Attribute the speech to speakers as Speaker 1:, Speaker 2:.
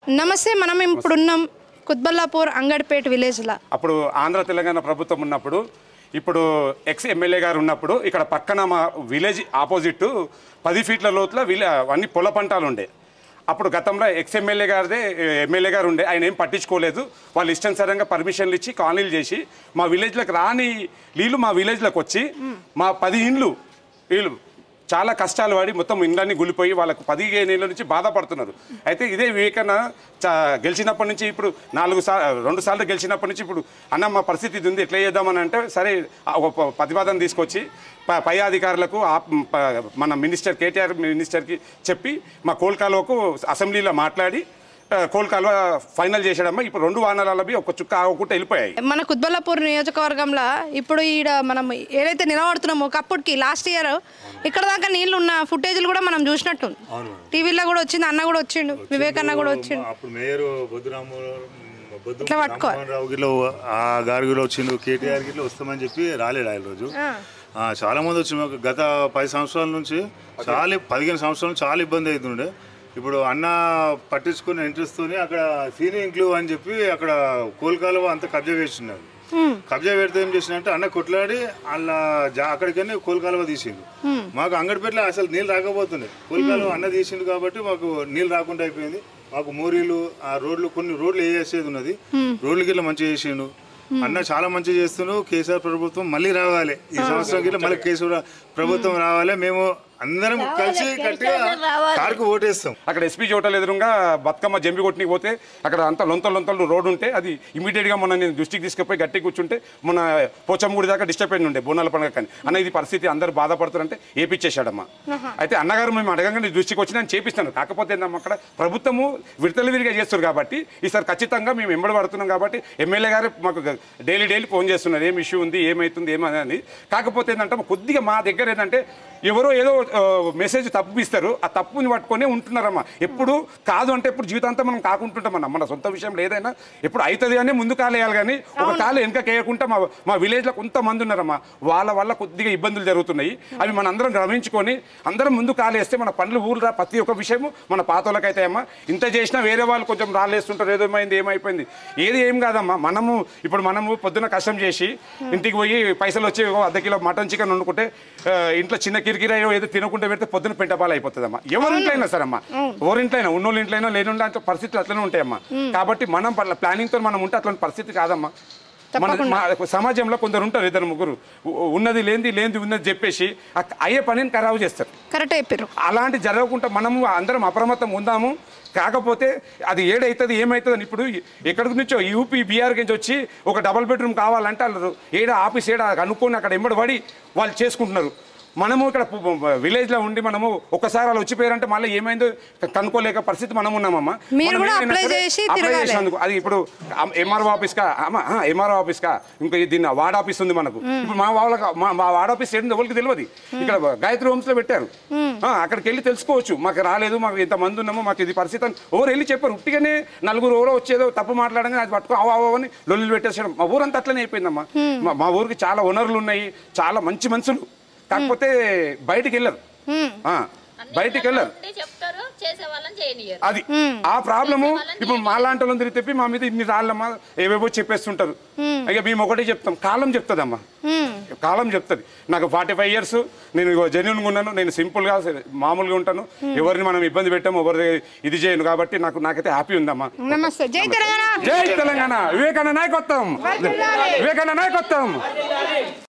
Speaker 1: నమస్తే మనం ఇప్పుడున్నాం కుత్బల్లాపూర్ అంగడిపేట విలేజ్లో
Speaker 2: అప్పుడు ఆంధ్ర తెలంగాణ ప్రభుత్వం ఉన్నప్పుడు ఇప్పుడు ఎక్స్ ఎమ్మెల్యే గారు ఉన్నప్పుడు ఇక్కడ పక్కన మా విలేజ్ ఆపోజిట్ పది ఫీట్ల లోతుల విలే అన్ని పొల పంటలు ఉండే అప్పుడు గతంలో ఎక్స్ ఎమ్మెల్యే గారిదే ఎమ్మెల్యే గారు ఉండే ఆయన ఏం పట్టించుకోలేదు వాళ్ళు ఇష్టానుసారంగా పర్మిషన్లు ఇచ్చి కాలనీలు చేసి మా విలేజ్లకు రాని నీళ్ళు మా విలేజ్లకు వచ్చి మా పది ఇండ్లు వీళ్ళు చాలా కష్టాలు పడి మొత్తం ఇండ్లన్నీ గులిపోయి వాళ్ళకు పదిహేను ఏళ్ళ నుంచి బాధపడుతున్నారు అయితే ఇదే వివేకన్న చా గెలిచినప్పటి నుంచి ఇప్పుడు నాలుగు సార్లు రెండు సార్లు గెలిచినప్పటి నుంచి ఇప్పుడు అన్న మా పరిస్థితి ఇది ఉంది ఎట్లా చేద్దామని అంటే సరే ఆ ఒక ప- ప్రతిపాదన తీసుకొచ్చి ప- పై అధికారులకు ఆ ప- మన మినిస్టర్ కేటీఆర్ మినిస్టర్కి చెప్పి మా కోల్కాలోకు అసెంబ్లీలో మాట్లాడి ఆ, కోల్కాలో ఫైనల్ చేసాడమ్మా ఇప్పుడు రెండు వానరాలవి ఒక చుక్క ఆగకుండా వెళ్ళిపోయాయి
Speaker 1: మన కుత్బల్లాపూర్ నియోజకవర్గంలో ఇప్పుడు ఈడ మనం ఏదైతే నిలబడుతున్నామో ఒకప్పటికి లాస్ట్ ఇయర్ ఇక్కడ దాకా నీళ్లు ఉన్న ఫుటేజ్లు కూడా మనం చూసినట్టు
Speaker 3: అవును
Speaker 1: టీవీలో కూడా వచ్చింది అన్న కూడా వచ్చిండు వివేక్ అన్న కూడా వచ్చిండు
Speaker 3: అప్పుడు మేయర్ బొద్దురాము బొద్దు
Speaker 1: ఇట్లా పట్టుకోవాలి.
Speaker 3: రామ్మోహన్ రావు గిట్ల ఆ గారు గిట్ల వచ్చిండు కేటీఆర్ గిట్ల వస్తామని చెప్పి రాలేడు ఆయన రోజు
Speaker 1: ఆ.
Speaker 3: ఆ, చాలా మంది వచ్చి మాకు గత పది సంవత్సరాల నుంచి చాలా పదిహేను సంవత్సరాల నుంచి చాలా ఇబ్బంది అవుతుండే ఇప్పుడు అన్న పట్టించుకుని ఇంట్రెస్ట్ తోని అక్కడ సీనియర్ ఇంక్లూ అని చెప్పి అక్కడ కోల్కాలువ అంతా కబ్జా చేస్తున్నారు కబ్జా పెడితే ఏం చేసినంటే అన్న కొట్లాడి వాళ్ళ జా అక్కడికనే కోల్కాలువ తీసిండు మాకు అంగడిపేటలో అసలు నీళ్ళు రాకపోతుండే కోల్కాలువ అన్న తీసిండు కాబట్టి మాకు నీళ్ళు రాకుండా అయిపోయింది మాకు మోరీలు ఆ రోడ్లు కొన్ని రోడ్లు వేసేది ఉన్నది రోడ్లు గిట్ల మంచిగా చేసిండు అన్న చాలా మంచిగా చేస్తున్నాడు కేసీఆర్ ప్రభుత్వం మళ్ళీ రావాలి ఈ సంవత్సరం గిట్ల మళ్ళీ కేసీఆర్ ప్రభుత్వం రావాలి మేము అందరం కలిసి గట్టిగా కారుకు ఓటేస్తాం
Speaker 2: అక్కడ ఎస్పీ హోటల్ ఎదురుగా బతుకమ్మ జంబి కొట్టికి పోతే అక్కడ అంత లొంతలు లొంతలు రోడ్డు ఉంటే అది ఇమీడియట్గా మొన్న నేను దృష్టికి తీసుకుపోయి గట్టి కూర్చుంటే మన పోచమ్మగుడి దాకా డిస్టర్బ్ అయిన ఉండే బోనాల పండుగ కానీ అన్న ఇది పరిస్థితి అందరు బాధపడుతారంటే ఏపిచ్చేశాడమ్మా అయితే అన్నగారు మేము అడగంగానే దృష్టికి వచ్చి నేను చేపిస్తాను కాకపోతే ఏందమ్మా అక్కడ ప్రభుత్వము విడతలవిరిగా చేస్తారు కాబట్టి ఈసారి ఖచ్చితంగా మేము ఎంబడి పడుతున్నాం కాబట్టి ఎమ్మెల్యే గారు మాకు డైలీ డైలీ ఫోన్ చేస్తున్నారు ఏం ఇష్యూ ఉంది ఏమవుతుంది ఏమని కాకపోతే ఏంటంటే కొద్దిగా మా దగ్గర ఏంటంటే ఎవరో ఏదో ఆ, మెసేజ్ తప్పు ఇస్తారు ఆ తప్పుని పట్టుకొని ఉంటున్నారమ్మా ఎప్పుడు కాదు అంటే ఇప్పుడు జీవితాంతం మనం కాకుంటుంటామన్నా మన సొంత విషయంలో ఏదైనా ఎప్పుడు అవుతుంది అని ముందు కాలేయాలి కానీ ఒక కాలు వెనక కేయకుండా మా మా విలేజ్లో కొంతమంది ఉన్నారమ్మా వాళ్ళ వల్ల కొద్దిగా ఇబ్బందులు జరుగుతున్నాయి అవి మన అందరం గమనించుకొని అందరం ముందు కాలేస్తే మన పనులు ఊరు ప్రతి ఒక్క విషయము మన పాతోళ్ళకైతే అమ్మా ఇంత చేసినా వేరే వాళ్ళు కొంచెం రాలేస్తుంటారు ఏదేమైంది ఏమైపోయింది ఏది ఏం కాదమ్మా మనము ఇప్పుడు మనము పొద్దున కష్టం చేసి ఇంటికి పోయి పైసలు వచ్చి ఓ అర్ధ కిలో మటన్ చికెన్ వండుకుంటే ఆ, ఇంట్లో చిన్న కిరికిరాయో ఏదో తినకుంటే పెడితే పొద్దున పెంటపాలు అయిపోతుందమ్మా ఎవరి ఇంట్లో అయినా సరే అమ్మా ఎవరింట్లో అయినా ఉన్నోళ్ళ ఇంట్లో అయినా లేని అంటే పరిస్థితులు అట్లనే ఉంటాయమ్మా కాబట్టి మనం ప్లానింగ్ తో మనం ఉంటే అట్లాంటి పరిస్థితి కాదమ్మా మన మా సమాజంలో కొందరు ఉంటారు ఇద్దరు ముగ్గురు ఉ- ఉన్నది లేనిది లేనిది ఉన్నది చెప్పేసి ఆ అయ్యే పనిని ఖరాబు చేస్తారు
Speaker 1: కరెక్ట్ అయిపోయారు
Speaker 2: అలాంటి జరగకుండా మనము అందరం అప్రమత్తం ఉందాము కాకపోతే అది ఏడైతుంది ఏమవుతుంది అని ఇప్పుడు ఎక్కడి నుంచో యూపీ బీఆర్ నుంచి వచ్చి ఒక డబల్ బెడ్రూమ్ కావాలంటే వాళ్ళు ఏడ ఆఫీస్ ఏడ అనుకొని అక్కడ ఎంబడి పడి వాళ్ళు చేసుకుంటున్నారు మనము ఇక్కడ విలేజ్లో ఉండి మనము ఒకసారి వాళ్ళు వచ్చిపోయారంటే మళ్ళీ ఏమైందో కనుక్కోలేక పరిస్థితి మనం ఉన్నామమ్మా
Speaker 1: మీరు
Speaker 2: మనం
Speaker 1: కూడా
Speaker 2: ఏదైనా
Speaker 1: apply
Speaker 2: సరే
Speaker 1: చేసి
Speaker 2: apply
Speaker 1: తిరగాలి.
Speaker 2: చేసినందుకు అది ఇప్పుడు ఎంఆర్ఓ ఆఫీస్ కా ఎంఆర్ఓ ఆఫీస్ కా ఇంకా దీన్ని వార్డ్ ఆఫీస్ ఉంది మనకు ఇప్పుడు మా వాళ్ళకి మా మా వార్డ్ ఆఫీస్ ఏంటి ఎవరికి తెలియదు ఇక్కడ గాయత్రి హోమ్స్ లో పెట్టారు ఆ, అక్కడికి వెళ్ళి తెలుసుకోవచ్చు మాకు రాలేదు మాకు ఇంత మంది ఉన్నాము మాకు ఇది పరిస్థితి అని ఎవరు వెళ్ళి చెప్పారు ఉట్టిగానే నలుగురు ఎవరో వచ్చేదో తప్పు మాట్లాడగానే అది పట్టుకో అవ అవ అని లొల్లి పెట్టేసాడు మా ఊరంతా అట్లనే అయిపోయిందమ్మా మా- మా ఊరికి చాలా వనరులు ఉన్నాయి చాలా మంచి మనుషులు కాకపోతే బయటికి వెళ్ళరు ఆ, బయటికి వెళ్ళరు
Speaker 4: ఉండి చెప్తారు చేసే వాళ్ళని చేయనియరు
Speaker 2: అది ఆ ప్రాబ్లము ఇప్పుడు మా లాంటి వాళ్ళని తిరిగి తెప్పి మా మీద ఇన్ని రాళ్ళమ్మా ఏవేవో చెప్పేస్తుంటారు ఇక మేము ఒకటే చెప్తాం కాలం చెప్తుందమ్మా కాలం చెప్తుంది నాకు ఫార్టీ ఫైవ్ ఇయర్స్ నేను జెన్యున్గా ఉన్నాను నేను సింపుల్గా మామూలుగా ఉంటాను ఎవరిని మనం ఇబ్బంది పెట్టాము ఎవరి ఇది చేయను కాబట్టి నాకు నాకైతే హ్యాపీ ఉందమ్మా
Speaker 1: నమస్తే జై తెలంగాణ
Speaker 2: జై తెలంగాణ వివేకానంద నాయకత్వం వివేకానంద నాయకత్వం